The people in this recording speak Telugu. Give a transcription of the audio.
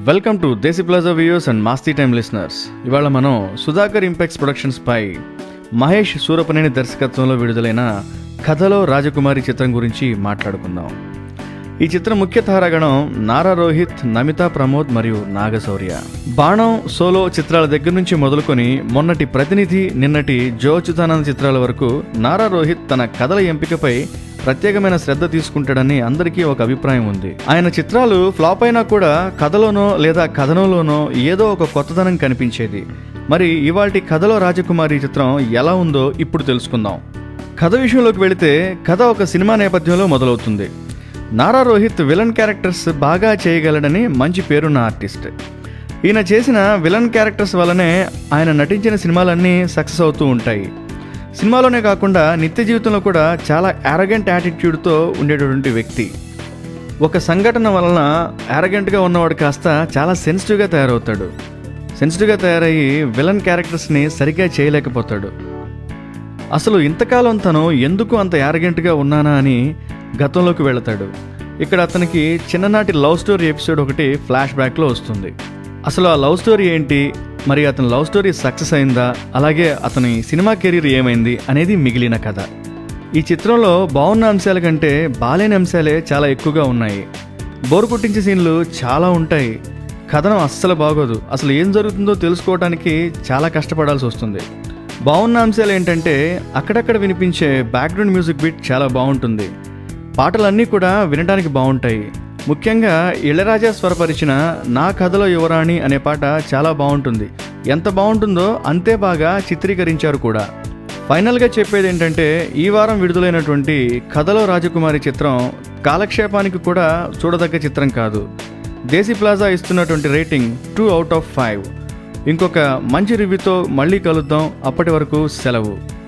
welcome to Desi Plaza viewers and Masti Time listeners ఇవాళ మనం సుధాకర్ ఇంపాక్ట్స్ ప్రొడక్షన్స్ పై మహేష్ సూరపనేని దర్శకత్వంలో విడుదలైన కథలో రాజకుమారి చిత్రం గురించి మాట్లాడుకుందాం ఈ చిత్రం ముఖ్య తారాగణం నారా రోహిత్ నమిత ప్రమోద్ మరియు నాగశౌర్య బాణం సోలో చిత్రాల దగ్గర నుంచి మొదలుకొని మొన్నటి ప్రతినిధి నిన్నటి జోచుతానంద్ చిత్రాల వరకు నారా రోహిత్ తన కథల ఎంపికపై ప్రత్యేకమైన శ్రద్ధ తీసుకుంటాడని అందరికీ ఒక అభిప్రాయం ఉంది ఆయన చిత్రాలు ఫ్లాప్ అయినా కూడా కథలోనో లేదా కథనంలోనో ఏదో ఒక కొత్తదనం కనిపించేది మరి ఇవాటి కథలో రాజకుమారి చిత్రం ఎలా ఉందో ఇప్పుడు తెలుసుకుందాం కథ విషయంలోకి వెళితే కథ ఒక సినిమా నేపథ్యంలో మొదలవుతుంది నారా రోహిత్ విలన్ క్యారెక్టర్స్ బాగా చేయగలడని మంచి పేరున్న ఆర్టిస్ట్ ఈయన చేసిన విలన్ క్యారెక్టర్స్ వల్లనే ఆయన నటించిన సినిమాలన్నీ సక్సెస్ అవుతూ ఉంటాయి సినిమాలోనే కాకుండా నిత్య జీవితంలో కూడా చాలా యారగెంట్ యాటిట్యూడ్తో ఉండేటటువంటి వ్యక్తి ఒక సంఘటన వలన యారగెంట్గా ఉన్నవాడు కాస్త చాలా సెన్సిటివ్గా తయారవుతాడు సెన్సిటివ్గా తయారయ్యి విలన్ క్యారెక్టర్స్ని సరిగ్గా చేయలేకపోతాడు అసలు ఇంతకాలం తను ఎందుకు అంత యారగెంట్గా ఉన్నానా అని గతంలోకి వెళతాడు ఇక్కడ అతనికి చిన్ననాటి లవ్ స్టోరీ ఎపిసోడ్ ఒకటి ఫ్లాష్ బ్యాక్లో వస్తుంది అసలు ఆ లవ్ స్టోరీ ఏంటి మరి అతని లవ్ స్టోరీ సక్సెస్ అయిందా అలాగే అతని సినిమా కెరీర్ ఏమైంది అనేది మిగిలిన కథ ఈ చిత్రంలో బాగున్న అంశాల కంటే బాలేని అంశాలే చాలా ఎక్కువగా ఉన్నాయి బోరు కొట్టించే సీన్లు చాలా ఉంటాయి కథనం అస్సలు బాగోదు అసలు ఏం జరుగుతుందో తెలుసుకోవడానికి చాలా కష్టపడాల్సి వస్తుంది బాగున్న అంశాలు ఏంటంటే అక్కడక్కడ వినిపించే బ్యాక్గ్రౌండ్ మ్యూజిక్ బీట్ చాలా బాగుంటుంది పాటలన్నీ కూడా వినడానికి బాగుంటాయి ముఖ్యంగా ఇళరాజా స్వరపరిచిన నా కథలో యువరాణి అనే పాట చాలా బాగుంటుంది ఎంత బాగుంటుందో అంతే బాగా చిత్రీకరించారు కూడా ఫైనల్గా చెప్పేది ఏంటంటే ఈ వారం విడుదలైనటువంటి కథలో రాజకుమారి చిత్రం కాలక్షేపానికి కూడా చూడదగ్గ చిత్రం కాదు దేశీ ప్లాజా ఇస్తున్నటువంటి rating two out of five ఇంకొక మంచి రివ్యూతో మళ్ళీ కలుద్దాం అప్పటి వరకు సెలవు